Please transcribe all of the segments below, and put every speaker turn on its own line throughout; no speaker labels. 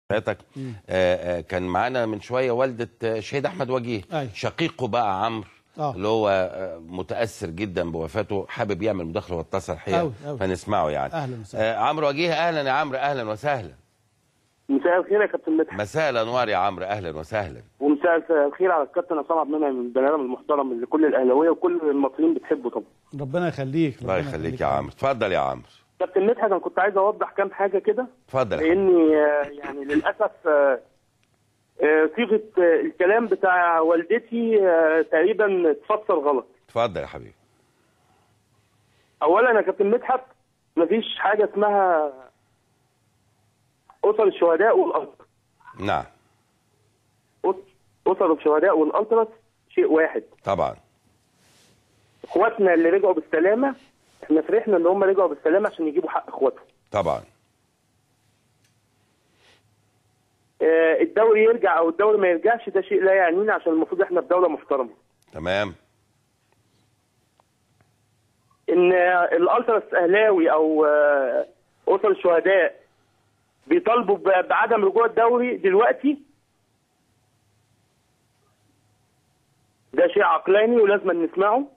حضرتك آه، آه، كان معانا من شويه والده آه، شهيد احمد وجيه
أيوة.
شقيقه بقى عمرو
آه.
اللي هو آه، متاثر جدا بوفاته حابب يعمل مداخله واتصل الحقيقه
أوي، أوي.
فنسمعه يعني
أهلاً وسهلاً.
آه، عمرو وجيه اهلا يا عمرو اهلا وسهلا
مساء الخير يا كابتن مدحت
مساء الانوار يا عمرو اهلا وسهلا
ومساء الخير على الكابتن عصام عبد المنعم البني ادم المحترم اللي كل الاهلاويه وكل المصريين بتحبه طبعا
ربنا يخليك
الله
ربنا
يخليك يا عمرو اتفضل يا عمرو
كابتن مدحت انا كنت عايز اوضح كام حاجه كده
اتفضل يا حبيبي.
لاني آه، يعني للاسف آه، آه، صيغه آه، الكلام بتاع والدتي آه، تقريبا اتفسر غلط
اتفضل يا حبيبي
اولا يا كابتن مدحت مفيش حاجه اسمها اسر الشهداء والالتراس
نعم
اسر الشهداء والالتراس شيء واحد
طبعا
اخواتنا اللي رجعوا بالسلامه احنا فرحنا ان هم رجعوا بالسلامه عشان يجيبوا حق اخواتهم
طبعا
آه، الدوري يرجع او الدوري ما يرجعش ده شيء لا يعنينا عشان المفروض احنا في دوله محترمه
تمام
ان آه، الالتراس اهلاوي او آه، اسر الشهداء بيطالبوا ب- بعدم رجوع الدوري دلوقتي ده شيء عقلاني ولازم نسمعه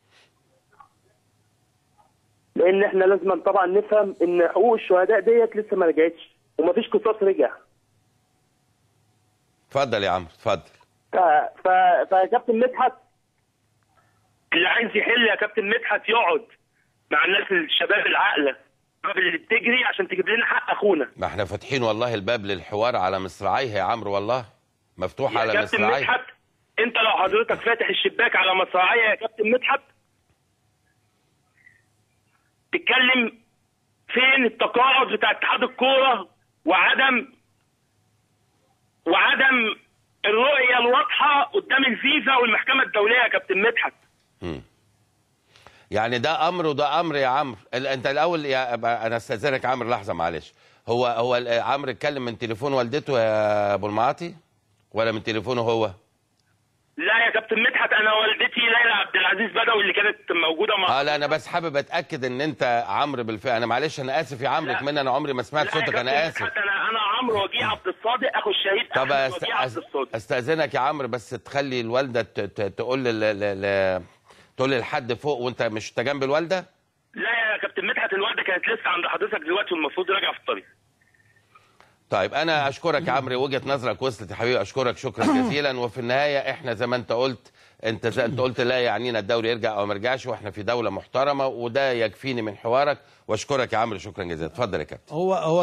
لان احنا لازم طبعا نفهم ان حقوق الشهداء ديت لسه ما رجعتش ومفيش قصاص رجع
اتفضل يا عمرو اتفضل
ف... ف... فيا كابتن مدحت اللي عايز يحل يا كابتن مدحت يقعد مع الناس الشباب العاقله الشباب اللي بتجري عشان تجيب لنا حق اخونا
ما احنا فاتحين والله الباب للحوار على مصراعيه يا عمرو والله مفتوح
يا
على
كابتن
مصراعيه
مدحت انت لو حضرتك فاتح الشباك على مصراعيه يا كابتن مدحت تتكلم فين التقاعد بتاع اتحاد الكوره وعدم وعدم الرؤيه الواضحه قدام الفيفا والمحكمه الدوليه يا كابتن مدحت
يعني ده امر وده امر يا عمرو ال- انت الاول يا أبقى انا استاذنك يا عمرو لحظه معلش هو هو ال- عمرو اتكلم من تليفون والدته يا ابو المعاطي ولا من تليفونه هو
لا يا كابتن مدحت انا والدتي ليلى عبد العزيز بدوي اللي كانت موجوده مع
اه لا انا بس حابب اتاكد ان انت عمرو بالفعل انا معلش انا اسف يا عمرو
لا.
كمان انا عمري ما سمعت
لا يا
صوتك
كابتن
انا اسف
مدحت، انا انا عمرو وجيه عبد الصادق اخو الشهيد
طب
احمد
أست...
وجيه عبد
أست...
الصادق
استاذنك يا عمرو بس تخلي الوالده ت... ت... تقول ل... ل... ل... تقول لحد فوق وانت مش انت جنب الوالده
لا يا كابتن مدحت الوالده كانت لسه عند حضرتك دلوقتي والمفروض راجعه في الطريق
طيب انا اشكرك يا عمرو وجهه نظرك وصلت يا حبيبي اشكرك شكرا جزيلا وفي النهايه احنا زي ما انت قلت انت زي انت قلت لا يعنينا الدوري يرجع او ما يرجعش واحنا في دوله محترمه وده يكفيني من حوارك واشكرك يا عمرو شكرا جزيلا اتفضل يا كابتن
هو هو